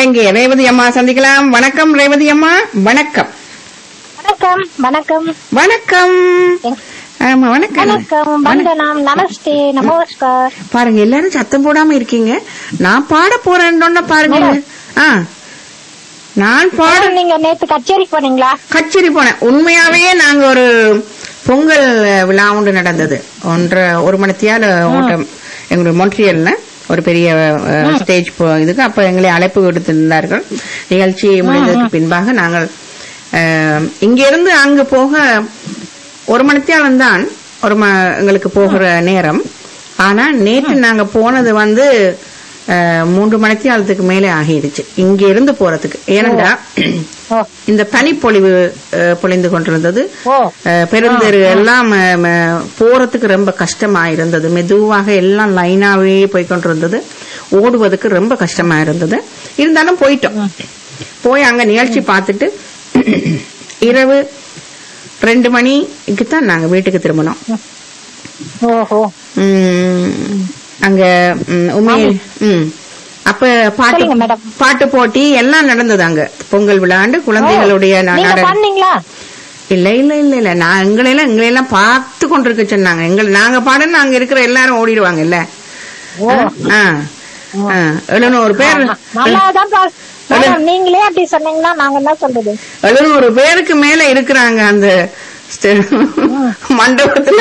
எங்கே ரேவதி அம்மா சந்திக்கலாம் வணக்கம் ரேவதி அம்மா வணக்கம் வணக்கம் வணக்கம் வணக்கம் ஆமா வணக்கம் வணக்கம் வந்தனம் நமஸ்தே நமஸ்கார் பாருங்க எல்லாரும் சத்தம் போடாம இருக்கீங்க நான் பாட போறேன்னு பாருங்க ஆ நான் பாட மேடம், நீங்க நேத்து கச்சேரிக்கு போனீங்களா கச்சேரி போனேன் உண்மையாவே நாங்க ஒரு பொங்கல் விழா ஒன்று நடந்தது ஒன்றரை ஒரு மணித்தியால ஓட்டம் எங்களுடைய மொன்ட்ரியல்ல ஒரு பெரிய ஸ்டேஜ் இதுக்கு அப்ப எங்களை அழைப்பு கொடுத்திருந்தார்கள் நிகழ்ச்சி முடிந்ததுக்கு பின்பாக நாங்கள் அஹ், இங்கிருந்து அங்கு போக ஒரு மணித்தியாலம் தான் ஒரு ம- எங்களுக்கு போகிற நேரம் ஆனா நேற்று நாங்க போனது வந்து அஹ், மூன்று மணித்தியாலத்துக்கு மேலே ஆகிடுச்சு இங்க இருந்து போறதுக்கு ஏனென்றா ஓ இந்த பனிப்பொழிவு அஹ், பொழிந்து கொண்டிருந்தது ஓ அஹ், பெருந்தெரு எல்லாம் அஹ், ம- போறதுக்கு ரொம்ப கஷ்டமா இருந்தது மெதுவாக எல்லாம் லைனாவே போய் கொண்டிருந்தது ஓடுவதற்கு ரொம்ப கஷ்டமா இருந்தது இருந்தாலும் போயிட்டோம் போய் அங்க நிகழ்ச்சி பார்த்துட்டு இரவு ரெண்டு மணிக்கு தான் நாங்க வீட்டுக்கு திரும்பினோம் ஓஹோ உம், அங்க உம், உண்மையில் ம் அப்ப பாட்டு சொல்லுங்க மேடம். பாட்டு போட்டி எல்லாம் நடந்தது அங்க பொங்கல் விழாண்டு குழந்தைகளுடைய நா- நீங்க நாடகம் பண்ணீங்களா இல்ல இல்ல இல்ல இல்ல நான் எங்களையெல்லாம் எங்களையெல்லாம் பார்த்து கொண்டிருக்க சொன்னாங்க எங்கள் நாங்க பாடுன்னு அங்க இருக்கிற எல்லாரும் ஓடிடுவாங்க இல்ல ஓ ஆ ஆ, எழுநூறு பேர் நல்லாதான் பா- மேடம் நீங்களே அப்படி சொன்னீங்கன்னா நாங்க என்ன சொல்றது எழுநூறு பேருக்கு மேல இருக்கிறாங்க அந்த ஸ்டே- மண்டபத்துல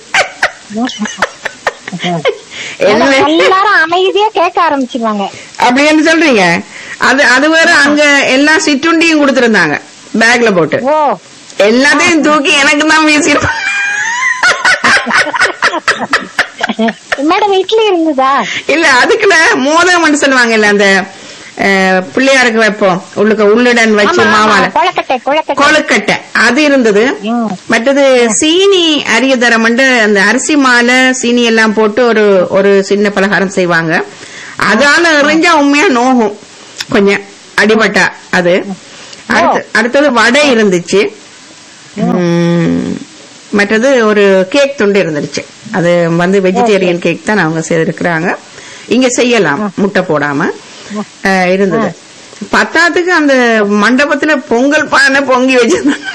என்ன மேடம், எல்லாரும் அமைதியா கேட்க ஆரம்பிச்சிருவாங்க அப்படின்னு சொல்றீங்க அது அது வேற அங்க எல்லா சிற்றுண்டியும் கொடுத்திருந்தாங்க பேக்ல போட்டு ஓ எல்லாத்தையும் தூக்கி எனக்கு தான் வீசிருப்பாங்க மேடம் இட்லி இருந்ததா இல்ல அதுக்குள்ள மோதகம்னு சொல்லுவாங்கல்ல அந்த அஹ், பிள்ளையாருக்கு வைப்போம் உள்ளுக்க உள்ளுடன் வச்சு ஆமா, ஆமா, மாவால கொழக்கட்டை கொழக்கட்டை கொழுக்கட்டை அது இருந்தது ம். மற்றது சீனி அரிய தரம் அந்த அரிசி மாலை சீனி எல்லாம் போட்டு ஒரு ஒரு சின்ன பலகாரம் செய்வாங்க அதால எறிஞ்சா உண்மையா நோகும் கொஞ்சம் அடிபட்டா அது அடுத்து- அடுத்தது வடை இருந்துச்சு உம், மற்றது ஒரு கேக் துண்டு இருந்துருச்சு அது வந்து வெஜிடேரியன் கேக் தான் அவங்க செய்திருக்கிறாங்க இங்க செய்யலாம் முட்டை போடாம அஹ், இருந்தது பத்தாத்துக்கு அந்த மண்டபத்துல பொங்கல் பானை பொங்கி வச்சிருந்தாங்க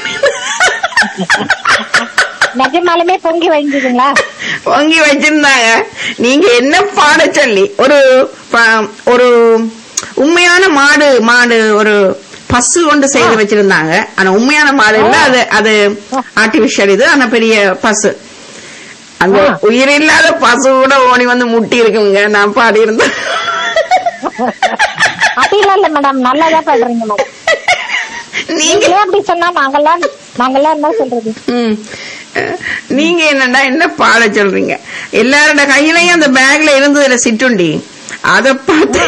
நிஜமாலுமே பொங்கி வழிஞ்சுதுங்களா பொங்கி வச்சிருந்தாங்க நீங்க என்ன பாட சொல்லி ஒரு ப- ஒரு உண்மையான மாடு மாடு ஒரு பசு கொண்டு செய்து வச்சிருந்தாங்க ஆனா உண்மையான மாடு இல்ல அது அது ஆர்டிபிஷியல் இது ஆனா பெரிய பசு அந்த உயிரில்லாத பசு கூட ஓடி வந்து முட்டி இருக்குங்க நான் பாடி இருந்தேன் அப்படிலாம் இல்ல மேடம் நல்லாதான் பண்றீங்க மேடம் நீங்க நீங்களே அப்படி சொன்னா நாங்கெல்லாம் நாங்கெல்லாம் என்ன சொல்றது ம். அஹ், நீங்க என்னடா என்ன பாட சொல்றீங்க எல்லாரோட கையிலயும் அந்த பேக்ல இருந்ததுல சிற்றுண்டி அத பார்த்து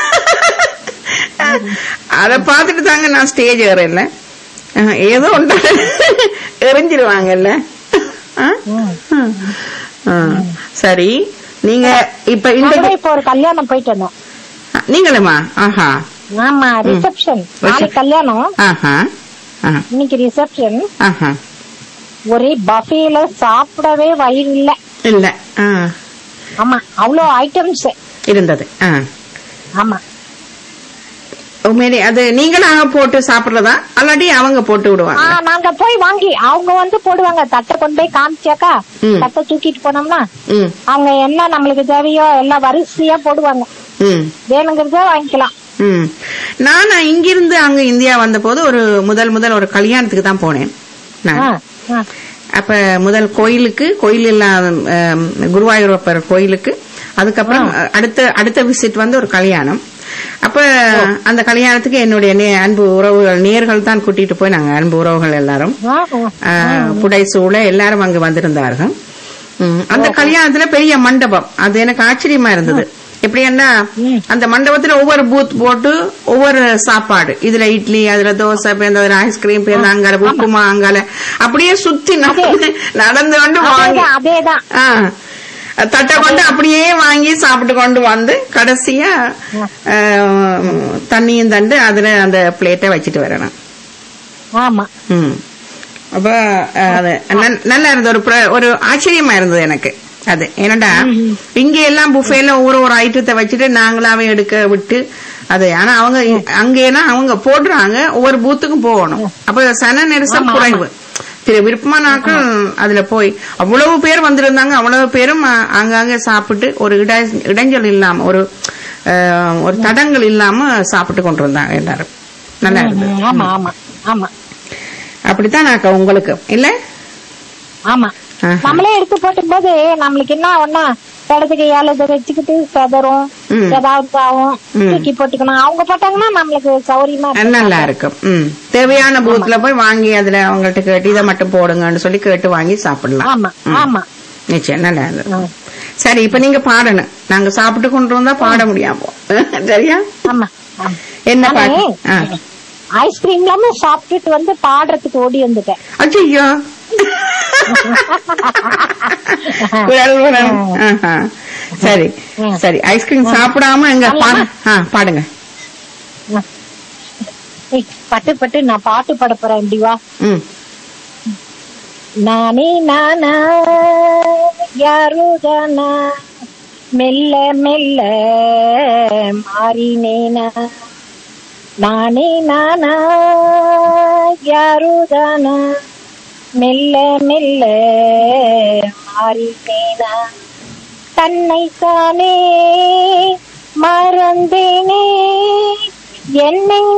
அத பார்த்துட்டு தாங்க நான் ஸ்டேஜ் ஏறல அஹ், ஏதோ ஒன்று எரிஞ்சிருவாங்கல்ல அஹ்? அஹ், சரி நீங்க இப்ப இந்த நாங்களே இப்போ ஒரு கல்யாணம் போயிட்டு வந்தோம் நீங்களுமா ஆஹா ஆமா ரிசப்ஷன் நாளைக்கு கல்யாணம் ஆஹா ஆஹா, இன்னைக்கு ரிசப்ஷன் ஆஹா ஒரே பஃபேல சாப்பிடவே வயிறு இல்ல இல்ல ஆ, ஆமா அவ்வளோ ஐட்டம்ஸ் இருந்தது ஆ ஆமா உண்மையிலே அது நீங்களாக போட்டு சாப்பிடுறதா அல்லாட்டி அவங்க போட்டு ஆ, விடுவாங்க நாங்க போய் வாங்கி அவங்க வந்து போடுவாங்க தட்டை கொண்டு போய் காமிச்சாக்கா ம். தட்டை தூக்கிட்டு போனோம்னா ம் அவங்க என்ன நம்மளுக்கு தேவையோ எல்லாம் வரிசையா போடுவாங்க ம் வேணுங்கிறத வாங்கிக்கலாம் ம் நான் இங்கிருந்து அங்க இந்தியா வந்த போது ஒரு முதல் முதல் ஒரு கல்யாணத்துக்கு தான் போனேன் நான் ஆ, ஆ. அப்ப முதல் கோயிலுக்கு கோயில் இல்லாத ஆம், குருவாயூரப்பர் கோயிலுக்கு அதுக்கப்புறம் அடுத்த அடுத்த விசிட் வந்து ஒரு கல்யாணம் அப்ப அந்த கல்யாணத்துக்கு என்னுடைய நே- அன்பு உறவுகள் நேர்கள் தான் கூட்டிட்டு போய் நாங்க அன்பு உறவுகள் எல்லாரும் ஆ, ஆ. ஆஹ், புடைசூழ எல்லாரும் அங்கு வந்திருந்தார்கள் ம், அந்த கல்யாணத்துல பெரிய மண்டபம் அது எனக்கு ஆச்சரியமா இருந்தது எப்படின்னா அந்த மண்டபத்துல ஒவ்வொரு பூத் போட்டு ஒவ்வொரு சாப்பாடு இதுல இட்லி அதுல தோசை பேருந்து ஐஸ்கிரீம் பேருந்து அங்கால உப்புமா அங்கால அப்படியே சுத்தி நடந்து நடந்து கொண்டு வாங்கி அதேதான் அதேதான் ஆ, தட்டை கொண்டு அப்படியே வாங்கி சாப்பிட்டு கொண்டு வந்து கடைசியா ஆஹ், தண்ணியும் தண்டு அதுல அந்த பிளேட்டை வச்சுட்டு வரணும் ஆமா ம் அப்ப அஹ், அது நல்- நல்லா இருந்தது ஒரு பிர- ஒரு ஆச்சரியமா இருந்தது எனக்கு அது என்னடா இங்க எல்லாம் புஃபேல ஒரு ஒரு ஐட்டத்தை வச்சுட்டு நாங்களாவே எடுக்க விட்டு அது ஆனா அவங்க அங்கேனா அவங்க போடுறாங்க ஒவ்வொரு பூத்துக்கும் போகணும் அப்ப சன நெரிசல் ஆமா, குறைவு திரு விருப்பமான ஆட்கள் அதுல போய் அவ்வளவு பேர் வந்திருந்தாங்க அவ்வளவு பேரும் அ- அங்கங்க சாப்பிட்டு ஒரு இட இடைஞ்சல் இல்லாம ஒரு அஹ், ஒரு தடங்கள் இல்லாம சாப்பிட்டு கொண்டு இருந்தாங்க எல்லாரும் நல்லா இருந்தது ம், ஆமா ஆமா ஆமா அப்படித்தான் நாக்கா உங்களுக்கு இல்ல ஆமா ஆஹா. நம்மளே எடுத்து போட்டும் போது நம்மளுக்கு என்ன ஒண்ணா இடத்துக்கு ஏழு இதை வச்சுக்கிட்டு செதறும் ம். ஏதாவது ஆகும் ம். தூக்கி போட்டுக்கணும் அவங்க போட்டாங்கன்னா நம்மளுக்கு சௌரியமா இருக்கும். நல்லா இருக்கும் ம் தேவையான பூத்துல போய் வாங்கி அதுல அவங்கள்ட்ட கேட்டு இதை மட்டும் போடுங்கன்னு சொல்லி கேட்டு வாங்கி சாப்பிடலாம் ஆமா ஆமா நிச்சயம் நல்லா இருந்தது ம். சரி இப்ப நீங்க பாடணும் நாங்க சாப்பிட்டு கொண்டு வந்தா பாட முடியாம சரியா ஆமா ஆமா. என்ன நானு பாட்டு ஆ. ஐஸ்கிரீம் எல்லாமே சாப்பிட்டுட்டு வந்து பாடுறதுக்கு ஓடி வந்துட்டேன் அச்சையோ குரல் வரம். ஆஹா. சரி சரி ஐஸ்கிரீம் சாப்பிடாம எங்க பாடு ஆ, பாடுங்க ஏய், பட்டு பட்டு நான் பாட்டு பாட போறேன் இப்படி வா ம் நானே நானா யாரோ தானா மெல்ல மெல்ல மாறினேனா நானே நானா யாரோ தானா மெல்ல மெல்ல மாறினேனா தன்னை தானே மறந்தேனே என்னை